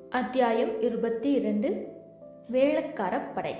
அத்தியாயம் இருபத்தி இரண்டு வேளக்காரப் படை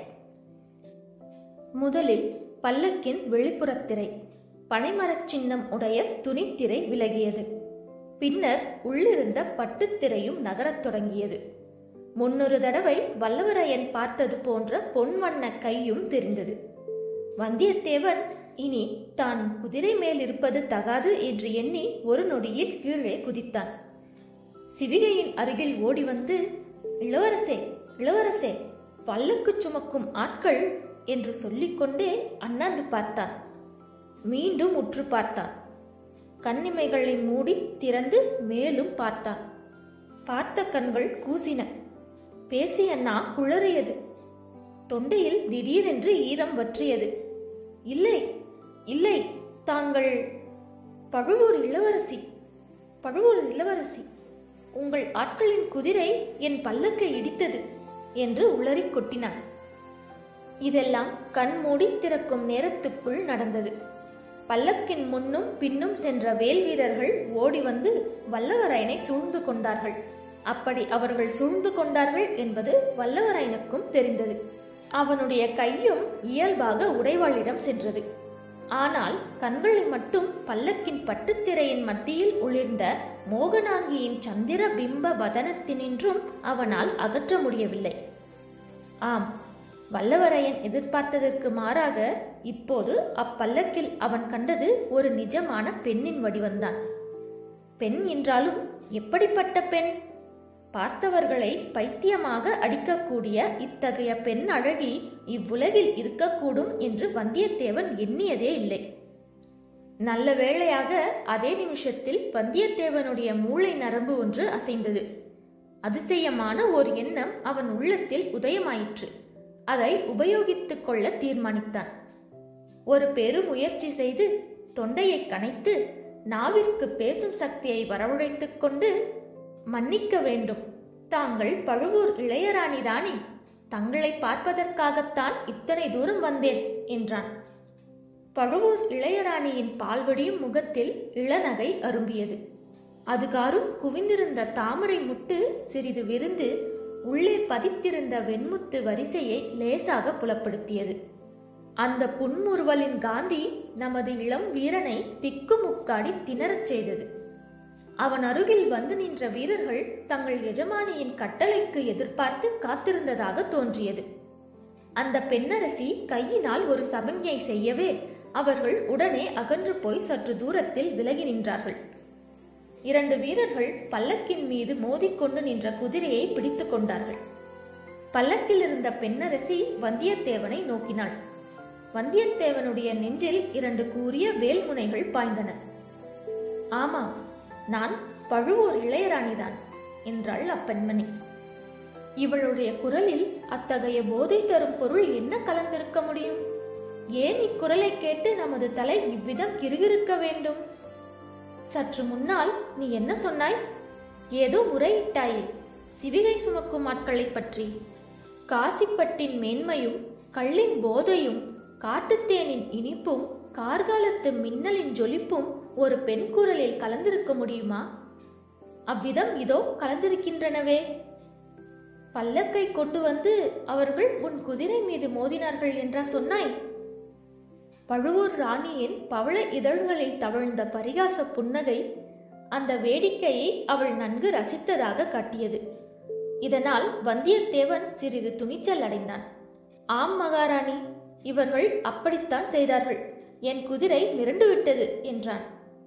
முதலில் பல்லக்கின் வெளிப்புறத்திரை பனைமரச் சின்னம் உடைய துணித்திரை விலகியது பின்னர் உள்ளிருந்த பட்டுத்திரையும் நகரத் தொடங்கியது முன்னொரு தடவை வல்லவரையன் பார்த்தது போன்ற பொன்வண்ண கையும் தெரிந்தது வந்தியத்தேவன் இனி தான் குதிரை மேல் இருப்பது தகாது என்று எண்ணி ஒரு நொடியில் கீழே குதித்தான் சிவிகையின் அருகில் ஓடி வந்து இளவரசே இளவரசே பல்லக்கு சுமக்கும் ஆட்கள் என்று சொல்லிக்கொண்டே அண்ணாந்து பார்த்தான் மீண்டும் உற்று பார்த்தான் கண்ணிமைகளை மூடி திறந்து மேலும் பார்த்தான் பார்த்த கண்கள் கூசின பேசிய நா குளறியது தொண்டையில் திடீரென்று ஈரம் வற்றியது இல்லை இல்லை தாங்கள் பழுவூர் இளவரசி பழுவூர் இளவரசி உங்கள் ஆட்களின் குதிரை என் பல்லக்கை இடித்தது என்று உளறிக் கொட்டினான் இதெல்லாம் கண் மூடி திறக்கும் நேரத்துக்குள் நடந்தது பல்லக்கின் முன்னும் பின்னும் சென்ற வேல் வீரர்கள் ஓடி வந்து வல்லவரையனை சூழ்ந்து கொண்டார்கள் அப்படி அவர்கள் சூழ்ந்து கொண்டார்கள் என்பது வல்லவரையனுக்கும் தெரிந்தது அவனுடைய கையும் இயல்பாக உடைவாளிடம் சென்றது ஆனால் கண்களை மட்டும் பல்லக்கின் பட்டுத்திரையின் மத்தியில் ஒளிர்ந்த மோகனாங்கியின் சந்திர பிம்ப வதனத்தினின்றும் அவனால் அகற்ற முடியவில்லை ஆம் வல்லவரையன் எதிர்பார்த்ததற்கு மாறாக இப்போது அப்பல்லக்கில் அவன் கண்டது ஒரு நிஜமான பெண்ணின் வடிவந்தான் பெண் என்றாலும் எப்படிப்பட்ட பெண் பார்த்தவர்களை பைத்தியமாக அடிக்கக்கூடிய இத்தகைய பெண் அழகி இவ்வுலகில் இருக்கக்கூடும் என்று வந்தியத்தேவன் எண்ணியதே இல்லை நல்ல வேளையாக அதே நிமிஷத்தில் வந்தியத்தேவனுடைய மூளை நரம்பு ஒன்று அசைந்தது அதிசயமான ஓர் எண்ணம் அவன் உள்ளத்தில் உதயமாயிற்று அதை உபயோகித்துக் கொள்ள தீர்மானித்தான் ஒரு பெருமுயற்சி செய்து தொண்டையை கனைத்து நாவிற்கு பேசும் சக்தியை வரவழைத்துக் கொண்டு மன்னிக்க வேண்டும் தாங்கள் பழுவூர் இளையராணிதானே தங்களை பார்ப்பதற்காகத்தான் இத்தனை தூரம் வந்தேன் என்றான் பழுவூர் இளையராணியின் பால்வடியும் முகத்தில் இளநகை அரும்பியது அதுகாரும் குவிந்திருந்த தாமரை முட்டு சிறிது விருந்து உள்ளே பதித்திருந்த வெண்முத்து வரிசையை லேசாக புலப்படுத்தியது அந்த புன்முறுவலின் காந்தி நமது இளம் வீரனை திக்குமுக்காடி திணறச் செய்தது அவன் அருகில் வந்து நின்ற வீரர்கள் தங்கள் எஜமானியின் கட்டளைக்கு எதிர்பார்த்து காத்திருந்ததாக தோன்றியது அந்த பெண்ணரசி கையினால் ஒரு சமிஞ்ஞை செய்யவே அவர்கள் உடனே அகன்று போய் சற்று தூரத்தில் விலகி நின்றார்கள் இரண்டு வீரர்கள் பல்லக்கின் மீது மோதிக்கொண்டு நின்ற குதிரையை பிடித்துக் கொண்டார்கள் பல்லக்கில் இருந்த பெண்ணரசி வந்தியத்தேவனை நோக்கினாள் வந்தியத்தேவனுடைய நெஞ்சில் இரண்டு கூரிய வேல்முனைகள் பாய்ந்தன ஆமாம் நான் பழுவூர் இளையராணிதான் என்றாள் அப்பெண்மணி இவளுடைய குரலில் அத்தகைய போதை தரும் பொருள் என்ன கலந்திருக்க முடியும் ஏன் இக்குரலை கேட்டு நமது தலை இவ்விதம் கிருகிருக்க வேண்டும் சற்று முன்னால் நீ என்ன சொன்னாய் ஏதோ முறையிட்டாயே சிவிகை சுமக்கும் ஆட்களைப் பற்றி காசிப்பட்டின் மேன்மையும் கள்ளின் போதையும் காட்டுத்தேனின் இனிப்பும் கார்காலத்து மின்னலின் ஜொலிப்பும் ஒரு பெண் குரலில் கலந்திருக்க முடியுமா அவ்விதம் இதோ கலந்திருக்கின்றனவே பல்லக்கை கொண்டு வந்து அவர்கள் உன் குதிரை மீது மோதினார்கள் என்றா சொன்னாய் பழுவூர் ராணியின் பவள இதழ்களில் தவழ்ந்த பரிகாச புன்னகை அந்த வேடிக்கையை அவள் நன்கு ரசித்ததாக காட்டியது இதனால் வந்தியத்தேவன் சிறிது துணிச்சல் அடைந்தான் ஆம் மகாராணி இவர்கள் அப்படித்தான் செய்தார்கள் என் குதிரை மிரண்டு விட்டது என்றான்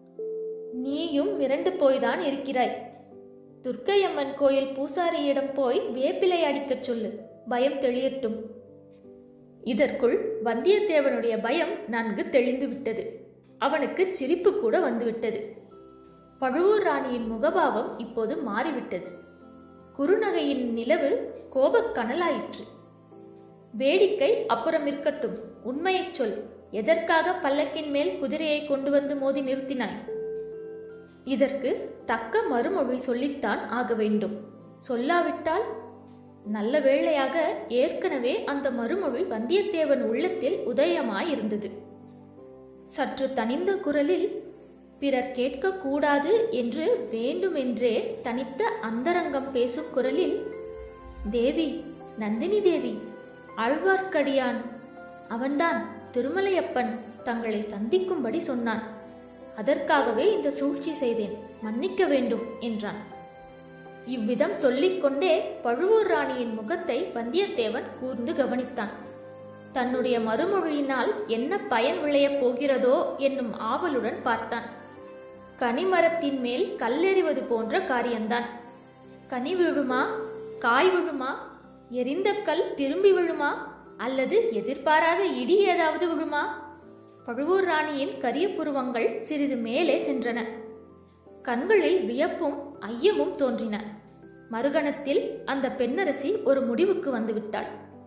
நீயும் மிரண்டு போய்தான் இருக்கிறாய் துர்க்கையம்மன் கோயில் பூசாரியிடம் போய் வேப்பிலை அடிக்கச் சொல்லு பயம் தெளியட்டும் இதற்குள் வந்தியத்தேவனுடைய பயம் நன்கு தெளிந்து விட்டது அவனுக்கு சிரிப்பு கூட வந்துவிட்டது பழுவூர் ராணியின் முகபாவம் இப்போது மாறிவிட்டது குறுநகையின் நிலவு கோபக் கனலாயிற்று வேடிக்கை அப்புறம் இருக்கட்டும் உண்மையைச் சொல் எதற்காக பல்லக்கின் மேல் குதிரையை கொண்டு வந்து மோதி நிறுத்தினாய் இதற்கு தக்க மறுமொழி சொல்லித்தான் ஆக வேண்டும் சொல்லாவிட்டால் நல்ல வேளையாக ஏற்கனவே அந்த மறுமொழி வந்தியத்தேவன் உள்ளத்தில் உதயமாயிருந்தது சற்று தனிந்த குரலில் பிறர் கேட்கக்கூடாது என்று வேண்டுமென்றே தனித்த அந்தரங்கம் பேசும் குரலில் தேவி நந்தினி தேவி ஆழ்வார்க்கடியான் அவன்தான் திருமலையப்பன் தங்களை சந்திக்கும்படி சொன்னான் அதற்காகவே இந்த சூழ்ச்சி செய்தேன் மன்னிக்க வேண்டும் என்றான் இவ்விதம் சொல்லிக்கொண்டே பழுவூர் ராணியின் முகத்தை வந்தியத்தேவன் கூர்ந்து கவனித்தான் தன்னுடைய மறுமொழியினால் என்ன பயன் விளையப் போகிறதோ என்னும் ஆவலுடன் பார்த்தான் கனிமரத்தின் மேல் கல்லெறிவது போன்ற காரியம்தான் கனி விழுமா காய் விழுமா எரிந்த கல் திரும்பி விழுமா அல்லது எதிர்பாராத இடி ஏதாவது விழுமா பழுவூர் ராணியின் கரிய புருவங்கள் சிறிது மேலே சென்றன கண்களில் வியப்பும் ஐயமும் தோன்றின மறுகணத்தில் அந்த பெண்ணரசி ஒரு முடிவுக்கு வந்துவிட்டாள்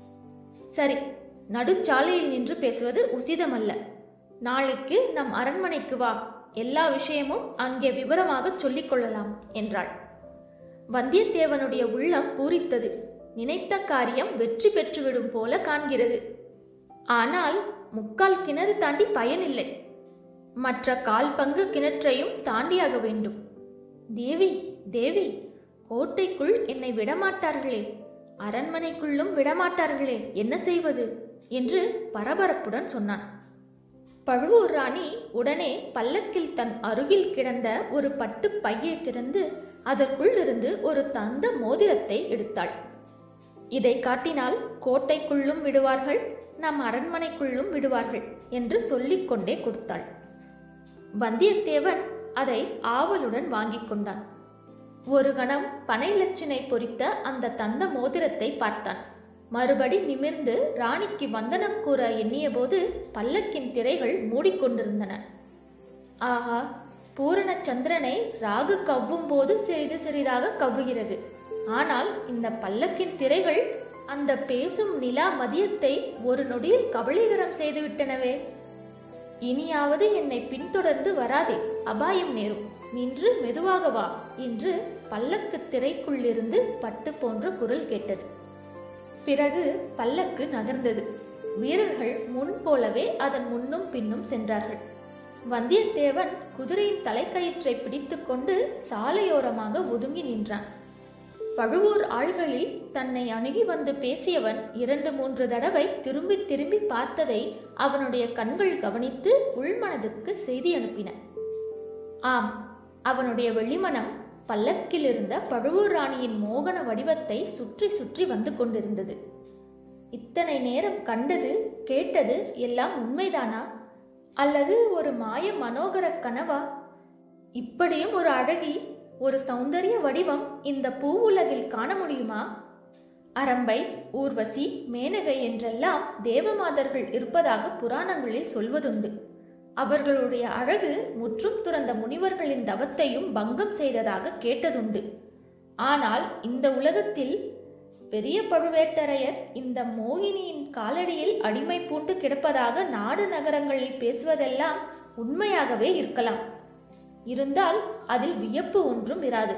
சரி நடுச்சாலையில் நின்று பேசுவது உசிதமல்ல நாளைக்கு நம் அரண்மனைக்கு வா எல்லா விஷயமும் அங்கே விவரமாக சொல்லிக் கொள்ளலாம் என்றாள் வந்தியத்தேவனுடைய உள்ளம் பூரித்தது நினைத்த காரியம் வெற்றி பெற்றுவிடும் போல காண்கிறது ஆனால் முக்கால் கிணறு தாண்டி பயனில்லை மற்ற கால் பங்கு கிணற்றையும் தாண்டியாக வேண்டும் தேவி தேவி கோட்டைக்குள் என்னை விடமாட்டார்களே அரண்மனைக்குள்ளும் விடமாட்டார்களே என்ன செய்வது என்று பரபரப்புடன் சொன்னான் பழுவூர் ராணி உடனே பல்லக்கில் தன் அருகில் கிடந்த ஒரு பட்டு பையை திறந்து அதற்குள் இருந்து ஒரு தந்த மோதிரத்தை எடுத்தாள் இதை காட்டினால் கோட்டைக்குள்ளும் விடுவார்கள் நம் அரண்மனைக்குள்ளும் விடுவார்கள் என்று சொல்லிக்கொண்டே கொடுத்தாள் வந்தியத்தேவன் அதை ஆவலுடன் வாங்கிக் கொண்டான் ஒரு கணம் பனை லட்சணை பொறித்த அந்த தந்த மோதிரத்தை பார்த்தான் மறுபடி நிமிர்ந்து ராணிக்கு வந்தனம் கூற எண்ணியபோது பல்லக்கின் திரைகள் மூடிக்கொண்டிருந்தன ஆஹா பூரண சந்திரனை ராகு கவ்வும் போது சிறிது சிறிதாக கவ்வுகிறது ஆனால் இந்த பல்லக்கின் திரைகள் அந்த பேசும் நிலா மதியத்தை ஒரு நொடியில் கபளீகரம் செய்துவிட்டனவே இனியாவது என்னை பின்தொடர்ந்து வராதே அபாயம் நேரும் நின்று மெதுவாக வா என்று பல்லக்கு திரைக்குள்ளிருந்து பட்டு போன்ற குரல் கேட்டது பிறகு பல்லக்கு நகர்ந்தது வீரர்கள் முன் போலவே அதன் முன்னும் பின்னும் சென்றார்கள் வந்தியத்தேவன் குதிரையின் தலைக்கயிற்றை பிடித்துக்கொண்டு சாலையோரமாக ஒதுங்கி நின்றான் பழுவூர் ஆள்களில் தன்னை அணுகி வந்து பேசியவன் இரண்டு மூன்று தடவை திரும்பி திரும்பி பார்த்ததை அவனுடைய கண்கள் கவனித்து உள்மனதுக்கு செய்தி அனுப்பின ஆம் அவனுடைய வெளிமனம் பல்லக்கில் இருந்த பழுவூர் ராணியின் மோகன வடிவத்தை சுற்றி சுற்றி வந்து கொண்டிருந்தது இத்தனை நேரம் கண்டது கேட்டது எல்லாம் உண்மைதானா அல்லது ஒரு மாய மனோகர கனவா இப்படியும் ஒரு அழகி ஒரு சௌந்தரிய வடிவம் இந்த பூவுலகில் காண முடியுமா அரம்பை ஊர்வசி மேனகை என்றெல்லாம் தேவமாதர்கள் இருப்பதாக புராணங்களில் சொல்வதுண்டு அவர்களுடைய அழகு முற்றும் துறந்த முனிவர்களின் தவத்தையும் பங்கம் செய்ததாக கேட்டதுண்டு ஆனால் இந்த உலகத்தில் பெரிய பழுவேட்டரையர் இந்த மோகினியின் காலடியில் அடிமை பூண்டு கிடப்பதாக நாடு நகரங்களில் பேசுவதெல்லாம் உண்மையாகவே இருக்கலாம் இருந்தால் அதில் வியப்பு ஒன்றும் இராது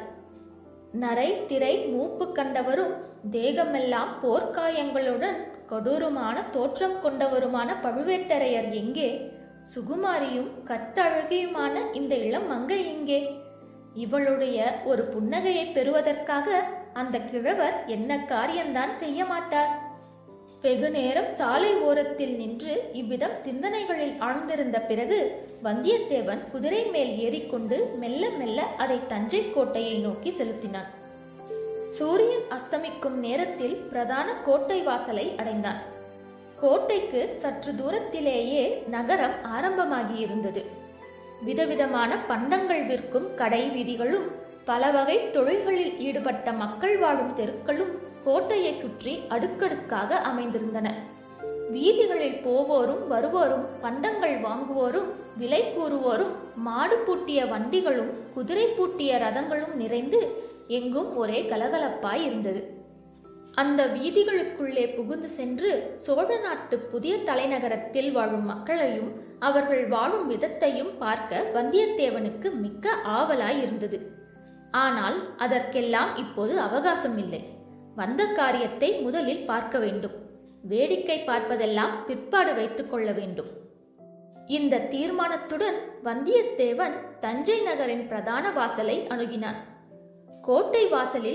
நரை திரை மூப்பு கண்டவரும் தேகமெல்லாம் போர்க்காயங்களுடன் கொடூரமான தோற்றம் கொண்டவருமான பழுவேட்டரையர் எங்கே சுகுமாரியும் கட்டழகியுமான இந்த இளம் மங்கை எங்கே இவளுடைய ஒரு புன்னகையை பெறுவதற்காக அந்த கிழவர் என்ன காரியம்தான் செய்ய மாட்டார் வெகு நேரம் சாலை ஓரத்தில் நின்று இவ்விதம் சிந்தனைகளில் ஆழ்ந்திருந்த பிறகு வந்தியத்தேவன் குதிரை மேல் ஏறிக்கொண்டு மெல்ல மெல்ல அதை தஞ்சை கோட்டையை நோக்கி செலுத்தினான் சூரியன் அஸ்தமிக்கும் நேரத்தில் பிரதான கோட்டை வாசலை அடைந்தான் கோட்டைக்கு சற்று தூரத்திலேயே நகரம் ஆரம்பமாகியிருந்தது விதவிதமான பண்டங்கள் விற்கும் கடை வீதிகளும் பல வகை தொழில்களில் ஈடுபட்ட மக்கள் வாழும் தெருக்களும் கோட்டையை சுற்றி அடுக்கடுக்காக அமைந்திருந்தன வீதிகளில் போவோரும் வருவோரும் பண்டங்கள் வாங்குவோரும் விலை கூறுவோரும் மாடு பூட்டிய வண்டிகளும் குதிரை பூட்டிய ரதங்களும் நிறைந்து எங்கும் ஒரே கலகலப்பாய் இருந்தது அந்த வீதிகளுக்குள்ளே புகுந்து சென்று சோழ நாட்டு புதிய தலைநகரத்தில் வாழும் மக்களையும் அவர்கள் வாழும் விதத்தையும் பார்க்க வந்தியத்தேவனுக்கு மிக்க ஆவலாய் இருந்தது ஆனால் அதற்கெல்லாம் இப்போது அவகாசம் இல்லை வந்த காரியத்தை முதலில் பார்க்க வேண்டும் வேடிக்கை பார்ப்பதெல்லாம் பிற்பாடு வைத்துக் கொள்ள வேண்டும் இந்த தீர்மானத்துடன் வந்தியத்தேவன் தஞ்சை நகரின் பிரதான வாசலை அணுகினான் கோட்டை வாசலில்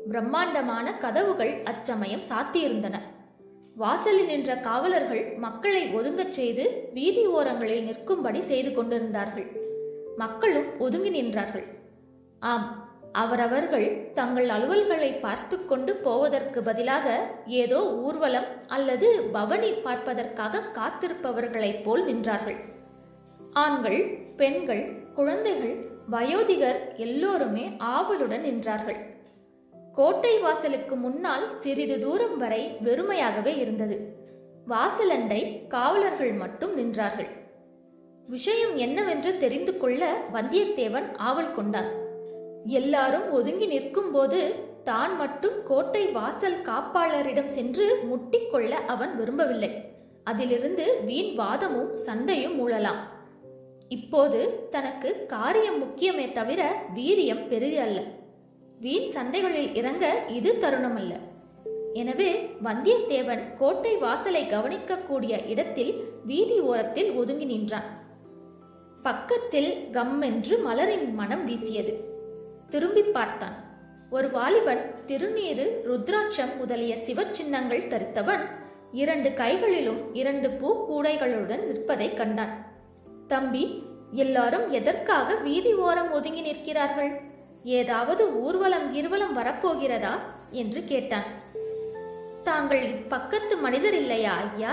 பிரம்மாண்டமான கதவுகள் அச்சமயம் சாத்தியிருந்தன வாசலில் நின்ற காவலர்கள் மக்களை ஒதுங்கச் செய்து வீதி ஓரங்களில் நிற்கும்படி செய்து கொண்டிருந்தார்கள் மக்களும் ஒதுங்கி நின்றார்கள் ஆம் அவரவர்கள் தங்கள் அலுவல்களை பார்த்து கொண்டு போவதற்கு பதிலாக ஏதோ ஊர்வலம் அல்லது பவனி பார்ப்பதற்காக காத்திருப்பவர்களைப் போல் நின்றார்கள் ஆண்கள் பெண்கள் குழந்தைகள் வயோதிகர் எல்லோருமே ஆவலுடன் நின்றார்கள் கோட்டை வாசலுக்கு முன்னால் சிறிது தூரம் வரை வெறுமையாகவே இருந்தது வாசலண்டை காவலர்கள் மட்டும் நின்றார்கள் விஷயம் என்னவென்று தெரிந்து கொள்ள வந்தியத்தேவன் ஆவல் கொண்டான் எல்லாரும் ஒதுங்கி நிற்கும்போது தான் மட்டும் கோட்டை வாசல் காப்பாளரிடம் சென்று முட்டிக்கொள்ள அவன் விரும்பவில்லை அதிலிருந்து வீண் வாதமும் சண்டையும் மூழலாம் இப்போது தனக்கு காரியம் முக்கியமே தவிர வீரியம் பெரிது அல்ல வீண் சண்டைகளில் இறங்க இது தருணம் அல்ல எனவே வந்தியத்தேவன் கோட்டை வாசலை கவனிக்கக்கூடிய இடத்தில் வீதி ஓரத்தில் ஒதுங்கி நின்றான் பக்கத்தில் கம்மென்று மலரின் மனம் வீசியது திரும்பி பார்த்தான் ஒரு வாலிபன் திருநீறு ருத்ராட்சம் முதலிய சிவச்சின்னங்கள் தரித்தவன் இரண்டு கைகளிலும் இரண்டு பூக்கூடைகளுடன் நிற்பதைக் கண்டான் தம்பி எல்லாரும் எதற்காக வீதி ஓரம் ஒதுங்கி நிற்கிறார்கள் ஏதாவது ஊர்வலம் கிர்வலம் வரப்போகிறதா என்று கேட்டான் தாங்கள் இப்பக்கத்து மனிதர் இல்லையா ஐயா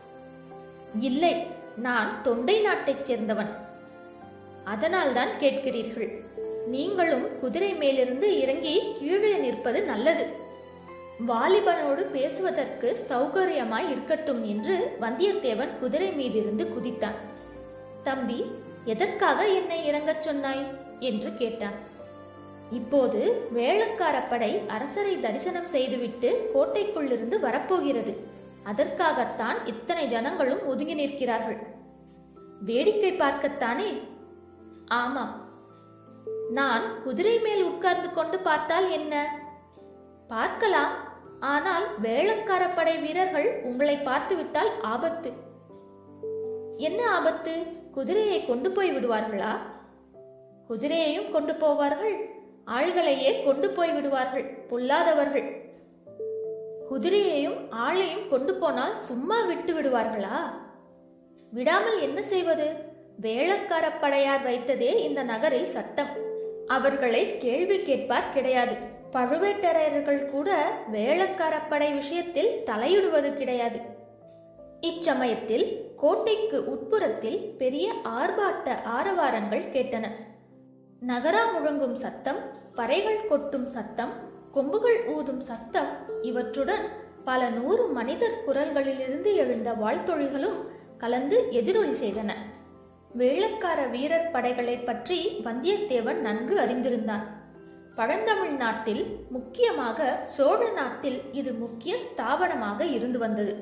இல்லை நான் தொண்டை நாட்டைச் சேர்ந்தவன் அதனால்தான் கேட்கிறீர்கள் நீங்களும் குதிரை மேலிருந்து இறங்கி கீழே நிற்பது நல்லது வாலிபனோடு பேசுவதற்கு சௌகரியமாய் இருக்கட்டும் என்று வந்தியத்தேவன் குதிரை மீதிருந்து குதித்தான் தம்பி எதற்காக என்னை இறங்கச் சொன்னாய் என்று கேட்டான் இப்போது வேளக்கார படை அரசரை தரிசனம் செய்துவிட்டு கோட்டைக்குள்ளிருந்து வரப்போகிறது அதற்காகத்தான் இத்தனை ஜனங்களும் ஒதுங்கி நிற்கிறார்கள் வேடிக்கை பார்க்கத்தானே ஆமாம் நான் குதிரை மேல் உட்கார்ந்து கொண்டு பார்த்தால் என்ன பார்க்கலாம் ஆனால் வேளக்கார படை வீரர்கள் உங்களை பார்த்துவிட்டால் ஆபத்து என்ன ஆபத்து குதிரையை கொண்டு போய் விடுவார்களா குதிரையையும் கொண்டு போவார்கள் ஆள்களையே கொண்டு போய் விடுவார்கள் பொல்லாதவர்கள் குதிரையையும் ஆளையும் கொண்டு போனால் சும்மா விட்டு விடுவார்களா விடாமல் என்ன செய்வது வேளக்கார படையார் வைத்ததே இந்த நகரில் சட்டம் அவர்களை கேள்வி கேட்பார் கிடையாது பழுவேட்டரையர்கள் கூட வேளக்கார படை விஷயத்தில் தலையிடுவது கிடையாது இச்சமயத்தில் கோட்டைக்கு உட்புறத்தில் பெரிய ஆர்ப்பாட்ட ஆரவாரங்கள் கேட்டன நகரா முழங்கும் சத்தம் பறைகள் கொட்டும் சத்தம் கொம்புகள் ஊதும் சத்தம் இவற்றுடன் பல நூறு மனிதர் குரல்களிலிருந்து எழுந்த வாழ்த்தொழிகளும் கலந்து எதிரொலி செய்தன வேளக்கார வீரர் படைகளை பற்றி வந்தியத்தேவன் நன்கு அறிந்திருந்தான் பழந்தமிழ் நாட்டில் முக்கியமாக சோழ நாட்டில் இது முக்கிய ஸ்தாபனமாக இருந்து வந்தது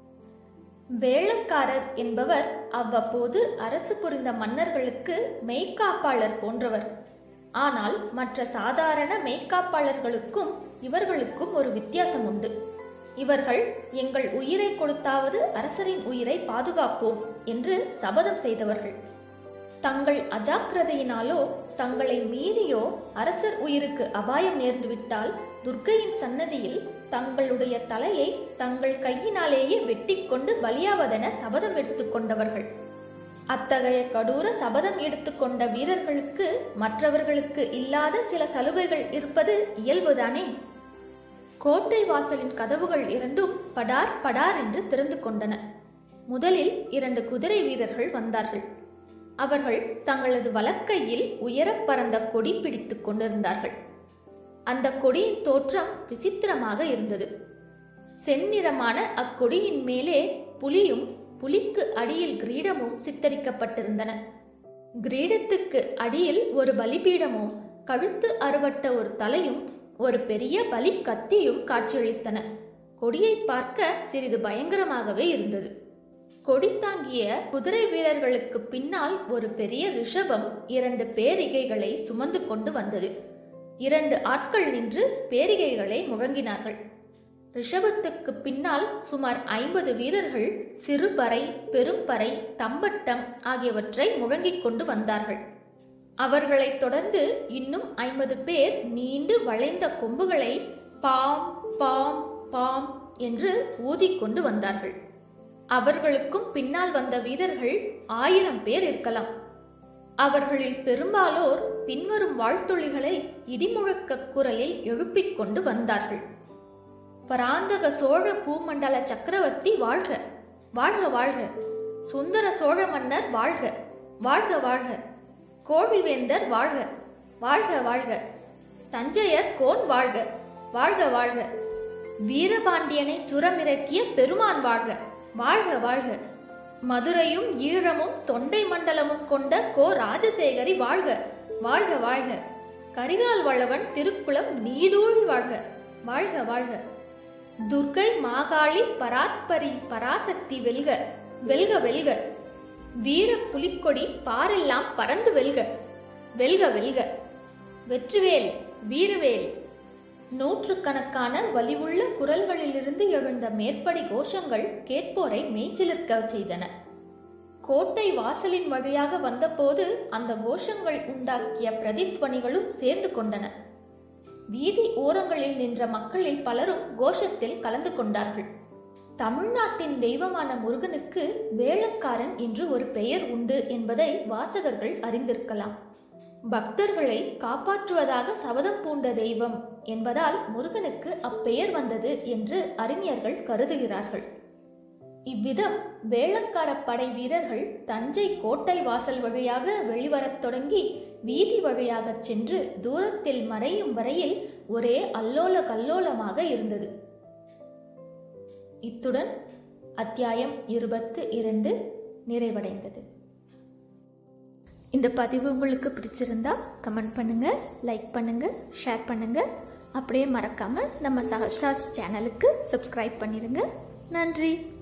வேளக்காரர் என்பவர் அவ்வப்போது அரசு புரிந்த மன்னர்களுக்கு மெய்க்காப்பாளர் போன்றவர் ஆனால் மற்ற சாதாரண மெய்க்காப்பாளர்களுக்கும் இவர்களுக்கும் ஒரு வித்தியாசம் உண்டு இவர்கள் எங்கள் உயிரை கொடுத்தாவது அரசரின் உயிரை பாதுகாப்போம் என்று சபதம் செய்தவர்கள் தங்கள் அஜாக்கிரதையினாலோ தங்களை மீறியோ அரசர் உயிருக்கு அபாயம் நேர்ந்துவிட்டால் துர்க்கையின் சன்னதியில் தங்களுடைய தலையை தங்கள் கையினாலேயே வெட்டிக்கொண்டு பலியாவதென சபதம் எடுத்துக்கொண்டவர்கள் அத்தகைய கடூர சபதம் எடுத்துக்கொண்ட வீரர்களுக்கு மற்றவர்களுக்கு இல்லாத சில சலுகைகள் இருப்பது இயல்புதானே கோட்டை வாசலின் கதவுகள் இரண்டும் படார் படார் என்று திறந்து கொண்டன முதலில் இரண்டு குதிரை வீரர்கள் வந்தார்கள் அவர்கள் தங்களது வலக்கையில் உயரப் பறந்த கொடி பிடித்துக் கொண்டிருந்தார்கள் அந்த கொடியின் தோற்றம் விசித்திரமாக இருந்தது செந்நிறமான அக்கொடியின் மேலே புலியும் புலிக்கு அடியில் கிரீடமும் சித்தரிக்கப்பட்டிருந்தன கிரீடத்துக்கு அடியில் ஒரு பலிபீடமும் கழுத்து அறுவட்ட ஒரு தலையும் ஒரு பெரிய பலி கத்தியும் காட்சியளித்தன கொடியை பார்க்க சிறிது பயங்கரமாகவே இருந்தது கொடி தாங்கிய குதிரை வீரர்களுக்கு பின்னால் ஒரு பெரிய ரிஷபம் இரண்டு பேரிகைகளை சுமந்து கொண்டு வந்தது இரண்டு ஆட்கள் நின்று பேரிகைகளை முழங்கினார்கள் ரிஷபத்துக்கு பின்னால் சுமார் ஐம்பது வீரர்கள் சிறுபறை பெரும்பறை தம்பட்டம் ஆகியவற்றை முழங்கிக் கொண்டு வந்தார்கள் அவர்களைத் தொடர்ந்து இன்னும் ஐம்பது பேர் நீண்டு வளைந்த கொம்புகளை பாம் பாம் பாம் என்று ஊதிக்கொண்டு வந்தார்கள் அவர்களுக்கும் பின்னால் வந்த வீரர்கள் ஆயிரம் பேர் இருக்கலாம் அவர்களில் பெரும்பாலோர் பின்வரும் வாழ்த்துளிகளை இடிமுழக்க குரலில் எழுப்பிக் கொண்டு வந்தார்கள் பராந்தக சோழ பூமண்டல சக்கரவர்த்தி வாழ்க வாழ்க வாழ்க சுந்தர சோழ மன்னர் வாழ்க வாழ்க வாழ்க கோழிவேந்தர் வாழ்க வாழ்க வாழ்க தஞ்சையர் கோன் வாழ்க வாழ்க வாழ்க வீரபாண்டியனை சுரமிறக்கிய பெருமான் வாழ்க வாழ்க வாழ்க மதுரையும் ஈழமும் தொண்டை மண்டலமும் கொண்ட கோ ராஜசேகரி வாழ்க வாழ்க வாழ்க கரிகால் வளவன் திருக்குளம் நீடூழி வாழ்க வாழ்க வாழ்க துர்க்கை மாகாளி பராத்பரி பராசக்தி வெல்க வெல்க வெல்க வீர புலிக்கொடி பாரெல்லாம் பறந்து வெல்க வெல்க வெல்க வெற்றிவேல் வீரவேல் நூற்றுக்கணக்கான வலிவுள்ள குரல்களிலிருந்து எழுந்த மேற்படி கோஷங்கள் கேட்போரை மெய்சிலிர்க்க செய்தன கோட்டை வாசலின் வழியாக வந்தபோது அந்த கோஷங்கள் உண்டாக்கிய பிரதித்வனிகளும் சேர்ந்து கொண்டன வீதி ஓரங்களில் நின்ற மக்களில் பலரும் கோஷத்தில் கலந்து கொண்டார்கள் தமிழ்நாட்டின் தெய்வமான முருகனுக்கு வேளக்காரன் என்று ஒரு பெயர் உண்டு என்பதை வாசகர்கள் அறிந்திருக்கலாம் பக்தர்களை காப்பாற்றுவதாக சபதம் பூண்ட தெய்வம் என்பதால் முருகனுக்கு அப்பெயர் வந்தது என்று அறிஞர்கள் கருதுகிறார்கள் இவ்விதம் வேளக்கார படை வீரர்கள் தஞ்சை கோட்டை வாசல் வழியாக வெளிவரத் தொடங்கி வீதி வழியாகச் சென்று தூரத்தில் மறையும் வரையில் ஒரே அல்லோல கல்லோலமாக இருந்தது இத்துடன் அத்தியாயம் இருபத்து இரண்டு நிறைவடைந்தது இந்த பதிவு உங்களுக்கு பிடிச்சிருந்தா கமெண்ட் பண்ணுங்க லைக் பண்ணுங்க ஷேர் பண்ணுங்க அப்படியே மறக்காம நம்ம சஹஸ்ராஸ் சேனலுக்கு சப்ஸ்கிரைப் பண்ணிருங்க நன்றி